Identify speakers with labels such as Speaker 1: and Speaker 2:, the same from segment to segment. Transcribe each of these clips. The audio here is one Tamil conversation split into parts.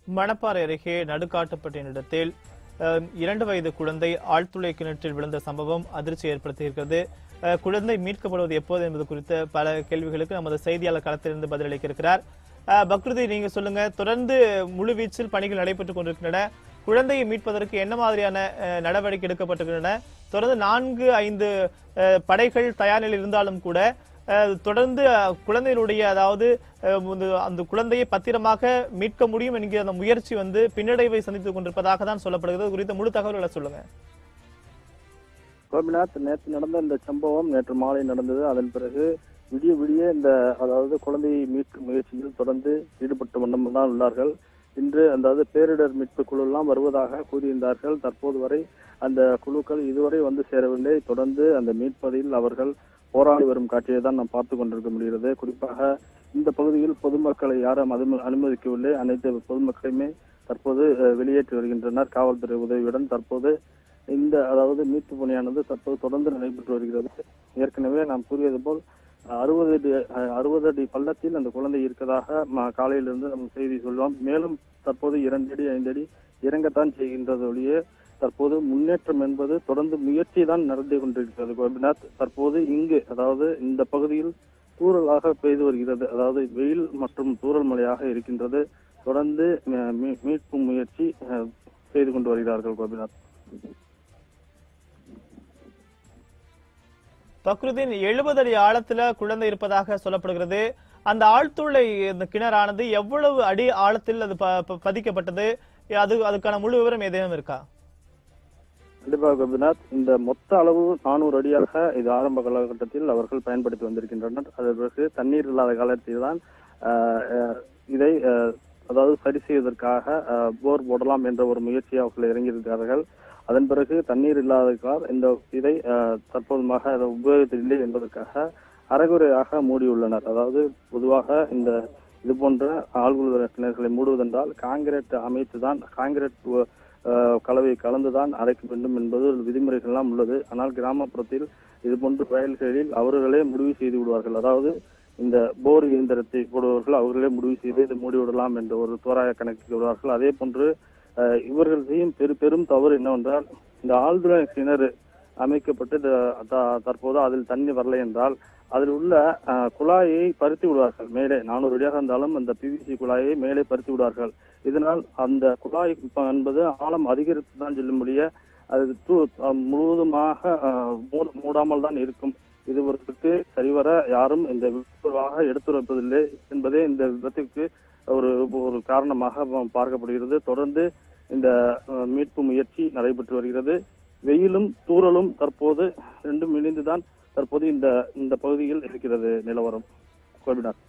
Speaker 1: மணப்பாறை அருகே நடுக்காட்டுப்பட்ட இடத்தில் அஹ், இரண்டு வயது குழந்தை ஆழ்துளை கிணற்றில் விழுந்த சம்பவம் அதிர்ச்சி ஏற்படுத்தியிருக்கிறது அஹ், குழந்தை மீட்கப்படுவது எப்போது என்பது குறித்த பல கேள்விகளுக்கு நமது செய்தியாளர் களத்திலிருந்து பதிலளிக்க இருக்கிறார் அஹ், பக்ருதி நீங்க சொல்லுங்க தொடர்ந்து முழுவீச்சில் பணிகள் நடைபெற்றுக் கொண்டிருக்கின்றன குழந்தையை மீட்பதற்கு என்ன மாதிரியான அஹ், நடவடிக்கை எடுக்கப்பட்டிருக்கின்றன தொடர்ந்து நான்கு ஐந்து அஹ், படைகள் தயார் நிலையில் இருந்தாலும் கூட அஹ், தொடர்ந்து அஹ், குழந்தையினுடைய அதாவது அஹ், இந்த- அந்த குழந்தையை பத்திரமாக மீட்க முடியும் என்கிற அந்த முயற்சி வந்து பின்னடைவை சந்தித்துக் கொண்டிருப்பதாக தான் சொல்லப்படுகிறது இது குறித்த முழு தகவல்களை சொல்லுங்க
Speaker 2: கோபிநாத் நேற்று நடந்த இந்த சம்பவம் நேற்று மாலை நடந்தது அதன் பிறகு விடிய விடிய இந்த அதாவது குழந்தையை மீட்கும் முயற்சியில் தொடர்ந்து ஈடுபட்டு வண்ணம் தான் உள்ளார்கள் இன்று அதாவது பேரிடர் மீட்பு குழு எல்லாம் வருவதாக கூறியிருந்தார்கள் தற்போது வரை அந்த குழுக்கள் இதுவரை வந்து சேரவில்லை தொடர்ந்து அந்த மீட்பதில் அவர்கள் போராடி வரும் காட்சியை தான் நாம் பார்த்து கொண்டிருக்க முடிகிறது குறிப்பாக இந்த பகுதியில் பொதுமக்களை யாரும் அனும- அனுமதிக்கவில்லை அனைத்து பொதுமக்களையுமே தற்போது அஹ், வெளியேற்றி வருகின்றனர் காவல்துறை உதவியுடன் தற்போது இந்த அதாவது மீட்பு பணியானது தற்போது தொடர்ந்து நடைபெற்று வருகிறது ஏற்கனவே நாம் கூறியது போல் அறுபது அடி அஹ், அறுபது அடி பள்ளத்தில் அந்த குழந்தை இருக்கதாக ம- காலையிலிருந்து நம்ம செய்தி சொல்வோம் மேலும் தற்போது இரண்டு அடி ஐந்து அடி இறங்கத்தான் செய்கின்றது ஒழிய தற்போது முன்னேற்றம் என்பது தொடர்ந்து முயற்சி தான் நடந்து கொண்டிருக்கிறது கோபிநாத் தற்போது இங்கு அதாவது இந்த பகுதியில் தூறலாக பெய்து வருகிறது அதாவது வெயில் மற்றும் தூறல் மழையாக இருக்கின்றது தொடர்ந்து அஹ், மீ- மீட்பு முயற்சி அஹ், செய்து கொண்டு வருகிறார்கள் கோபிநாத்
Speaker 1: பக்ருதீன் எழுபது அடி ஆழத்துல குழந்தை இருப்பதாக சொல்லப்படுகிறது அந்த ஆழ்துளை இந்த கிணறானது எவ்வளவு அடி ஆழத்தில் அது ப- ப- பதிக்கப்பட்டது அது அதுக்கான முழு விவரம் ஏதேனும் இருக்கா
Speaker 2: கண்டிப்பாக கோபிநாத் இந்த மொத்த அளவு நானூறு அடியாக இது ஆரம்ப காலகட்டத்தில் அவர்கள் பயன்படுத்தி வந்திருக்கின்றனர் அதன் பிறகு தண்ணீர் இல்லாத காலத்தில் தான் ஆஹ், ஆஹ், இதை ஆஹ், அதாவது சரி செய்வதற்காக ஆஹ், போர் போடலாம் என்ற ஒரு முயற்சியை அவர்கள் இறங்கியிருக்கிறார்கள் அதன் பிறகு தண்ணீர் இல்லாததால் இந்த இதை ஆஹ், தற்போதுமாக அதை உபயோகத்தில் என்பதற்காக அரைகுறையாக மூடியுள்ளனர் அதாவது பொதுவாக இந்த இது போன்ற ஆழ்குள கிணறுகளை மூடுவதென்றால் காங்கிரீட் அமைத்துதான் காங்கிரீட் உ- ஆஹ் கலவை கலந்துதான் அரைக்க வேண்டும் என்பது ஒரு விதிமுறைகள் எல்லாம் உள்ளது ஆனால் கிராமப்புறத்தில் இது போன்ற வயல்களில் அவர்களே முடிவு செய்து விடுவார்கள் அதாவது இந்த போர் இயந்திரத்தை போடுபவர்கள் அவர்களே முடிவு செய்து இதை மூடிவிடலாம் என்ற ஒரு தோராய கணக்கு விடுவார்கள் அதே போன்று ஆஹ் இவர்கள் செய்யும் பெரு பெரும் தவறு என்னவென்றால் இந்த ஆழ்துளை கிணறு அமைக்கப்பட்டு த- த- தற்போது அதில் தண்ணி வரலை என்றால் அதில் உள்ள ஆஹ், குழாயை பறித்து விடுவார்கள் மேலே நானூறு அடியாக இருந்தாலும் அந்த பிவிசி குழாயை மேலே பறித்து விடுவார்கள் இதனால் அந்த குழாய் ப- என்பது ஆழம் அதிகரித்து தான் செல்லும்படிய அது தூ- அஹ், முழுவதுமாக ஆஹ், மூட- மூடாமல் தான் இருக்கும் இதுவருக்கு சரிவர யாரும் இந்த விபத்தாக எடுத்துரைப்பதில்லை என்பதே இந்த விபத்துக்கு ஒரு ஒரு காரணமாக ப- பார்க்கப்படுகிறது தொடர்ந்து இந்த அஹ், மீட்பு முயற்சி நடைபெற்று வருகிறது வெயிலும் தூறலும் தற்போது ரெண்டும் இணைந்துதான் தற்போது இந்த இந்த பகுதியில் இருக்கிறது நிலவரம் கோபிநாத்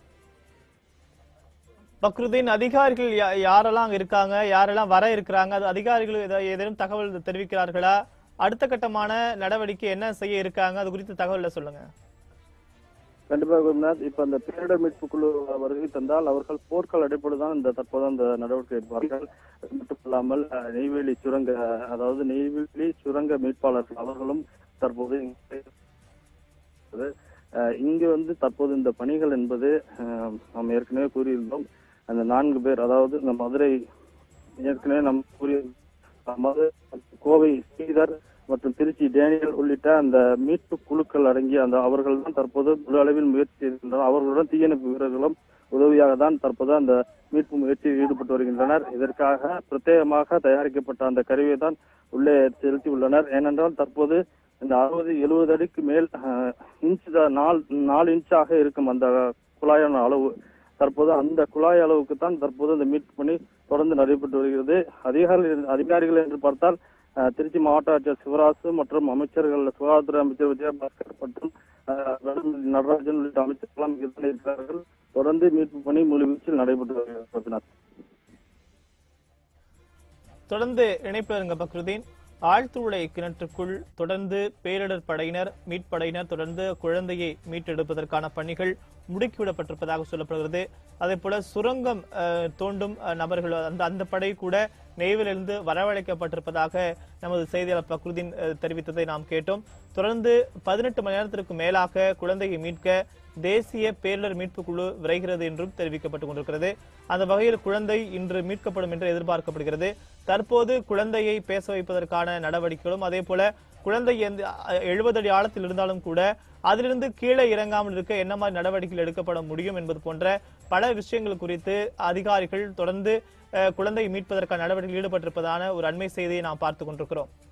Speaker 1: பக்ருதீன் அதிகாரிகள் யா- யாரெல்லாம் அங்க இருக்காங்க யாரெல்லாம் வர இருக்கிறாங்க அது அதிகாரிகள் ஏதா- ஏதேனும் தகவல் தெரிவிக்கிறார்களா அடுத்த கட்டமான நடவடிக்கை என்ன செய்ய இருக்காங்க அது குறித்த தகவல்ல சொல்லுங்க
Speaker 2: கண்டிப்பாக கோபிநாத் இப்ப அந்த பேரிடர் மீட்பு குழு வருகை தந்தால் அவர்கள் போர்க்கால அடிப்படையில் தான் இந்த தற்போது அந்த நடவடிக்கை எடுப்பார்கள் அது மட்டுமல்லாமல் அஹ், நெய்வேலி சுரங்க அதாவது நெய்வேலி சுரங்க மீட்பாளர்கள் அவர்களும் தற்போது இங்கே அஹ், இங்கு வந்து தற்போது இந்த பணிகள் என்பது அஹ், நாம் ஏற்கனவே கூறியிருந்தோம் அந்த நான்கு பேர் அதாவது இந்த மதுரை ஏற்கனவே நாம் கூறிய மதுரை கோவை ஸ்ரீதர் மற்றும் திருச்சி டேனியல் உள்ளிட்ட அந்த மீட்பு குழுக்கள் அடங்கிய அந்த அவர்கள் தான் தற்போது முழு அளவில் முயற்சி செய்திருக்கின்றனர் அவர்களுடன் தீயணைப்பு வீரர்களும் உதவியாக தான் தற்போது அந்த மீட்பு முயற்சியில் ஈடுபட்டு வருகின்றனர் இதற்காக பிரத்யேகமாக தயாரிக்கப்பட்ட அந்த கருவியை தான் உள்ளே செலுத்தி உள்ளனர் ஏனென்றால் தற்போது இந்த அறுபது எழுபது அடிக்கு மேல் அஹ், இன்ச் தான் நாலு நாலு இன்ச்சாக இருக்கும் அந்த குழாயான அளவு தற்போது அந்த குழாய் அளவுக்கு தான் தற்போது அந்த மீட்பு பணி தொடர்ந்து நடைபெற்று வருகிறது அதிகாரிகள் அதிகாரிகள் என்று பார்த்தால் அஹ், திருச்சி மாவட்ட ஆட்சியர் சிவராசு மற்றும் அமைச்சர்கள் சுகாதாரத்துறை அமைச்சர் விஜயபாஸ்கர் மற்றும் அஹ், வெள்ளமண்டி நடராஜன் உள்ளிட்ட அமைச்சர்கள் இங்கே இருக்கிறார்கள் தொடர்ந்து மீட்பு பணி முழுவீச்சில் நடைபெற்று வருகிறது கோபிநாத்.
Speaker 1: தொடர்ந்து இணைப்பில் இருங்க பக்ருதீன் ஆழ்துளை கிணற்றுக்குள் தொடர்ந்து பேரிடர் படையினர் மீட்படையினர் தொடர்ந்து குழந்தையை மீட்டெடுப்பதற்கான பணிகள் முடுக்கிவிடப்பட்டிருப்பதாக சொல்லப்படுகிறது அதே போல சுரங்கம் அஹ், தோண்டும் அஹ், நபர்கள் அந்த அந்த படை கூட நெய்விலிருந்து வரவழைக்கப்பட்டிருப்பதாக நமது செய்தியாளர் பக்ருதீன் அஹ், தெரிவித்ததை நாம் கேட்டோம் தொடர்ந்து பதினெட்டு மணி நேரத்திற்கு மேலாக குழந்தையை மீட்க தேசிய பேரிடர் மீட்பு குழு விரைகிறது என்றும் தெரிவிக்கப்பட்டுக் கொண்டிருக்கிறது அந்த வகையில் குழந்தை இன்று மீட்கப்படும் என்று எதிர்பார்க்கப்படுகிறது தற்போது குழந்தையை பேச வைப்பதற்கான நடவடிக்கைகளும் அதே போல குழந்தை எந்த எழுபது அடி ஆழத்தில் இருந்தாலும் கூட அதிலிருந்து கீழே இறங்காமல் இருக்க என்ன மாதிரி நடவடிக்கைகள் எடுக்கப்பட முடியும் என்பது போன்ற பல விஷயங்கள் குறித்து அதிகாரிகள் தொடர்ந்து அஹ், குழந்தையை மீட்பதற்கான நடவடிக்கையில் ஈடுபட்டிருப்பதான ஒரு அண்மை செய்தியை நாம் பார்த்துக் கொண்டிருக்கிறோம்